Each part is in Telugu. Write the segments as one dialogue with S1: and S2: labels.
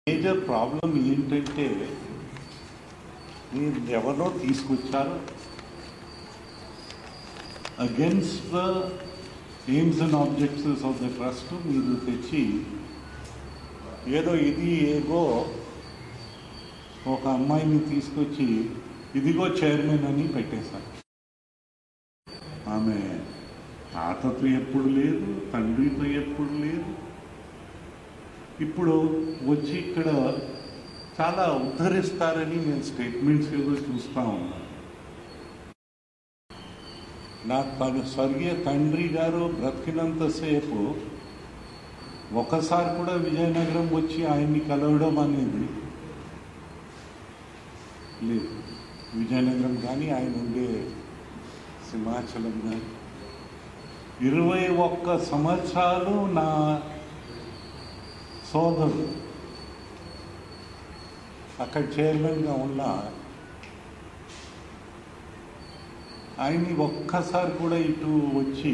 S1: మేజర్ ప్రాబ్లం ఏంటంటే మీరు ఎవరో తీసుకొచ్చారు against the aims and objectives of the trust మీరు తెచ్చి ఏదో ఇది ఏగో ఒక అమ్మాయిని తీసుకొచ్చి ఇదిగో చైర్మన్ అని పెట్టేశారు ఆమె తాతతో ఎప్పుడు లేదు తండ్రితో ఎప్పుడు లేదు ఇప్పుడు వచ్చి ఇక్కడ చాలా ఉద్ధరిస్తారని నేను స్టేట్మెంట్స్ ఏదో చూస్తా ఉన్నాను నా తన స్వర్గీయ తండ్రి గారు బ్రతికినంతసేపు ఒకసారి కూడా విజయనగరం వచ్చి ఆయన్ని కలవడం అనేది లేదు విజయనగరం కానీ ఆయన ఉండే సింహాచలం కానీ ఇరవై ఒక్క సంవత్సరాలు నా సోదరుడు అక్కడ చైర్మన్గా ఉన్న ఆయన్ని ఒక్కసారి కూడా ఇటు వచ్చి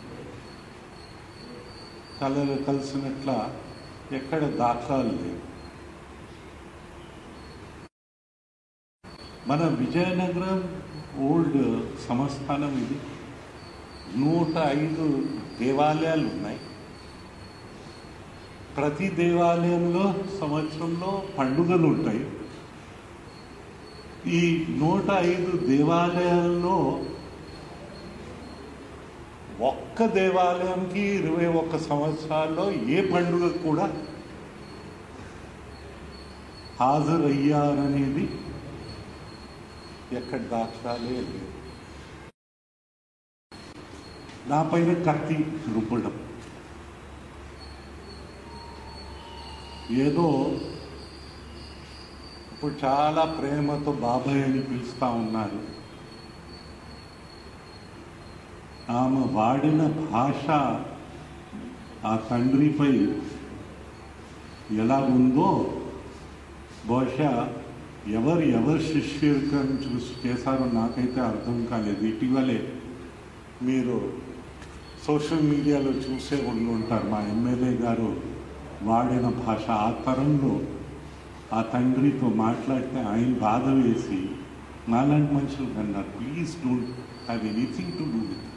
S1: కల కలిసినట్ల ఎక్కడ దాఖలాలు లేవు మన విజయనగరం ఓల్డ్ సంస్థానం ఇది నూట ఐదు దేవాలయాలు ఉన్నాయి ప్రతి దేవాలయంలో సంవత్సరంలో పండుగలు ఉంటాయి ఈ నూట ఐదు దేవాలయాల్లో ఒక్క దేవాలయంకి ఇరవై ఒక్క సంవత్సరాల్లో ఏ పండుగ కూడా హాజరయ్యారనేది ఎక్కడ దాఖలాలే లేదు నా పైన కత్తి రుబ్బడం ఏదో ఇప్పుడు చాలా ప్రేమతో బాబాయ్ అని పిలుస్తూ ఉన్నారు ఆమె వాడిన భాష ఆ తండ్రిపై ఎలా ఉందో బహుశా ఎవరు ఎవరు శిష్యుకం చూసి చేశారో నాకైతే అర్థం కాలేదు ఇటీవలే మీరు సోషల్ మీడియాలో చూసే ఉండి ఉంటారు మా ఎమ్మెల్యే గారు వాడిన భాష ఆ తరంలో ఆ తండ్రితో మాట్లాడితే ఆయన బాధ వేసి నాలాంటి మనుషులు కన్నారు please don't have anything to do with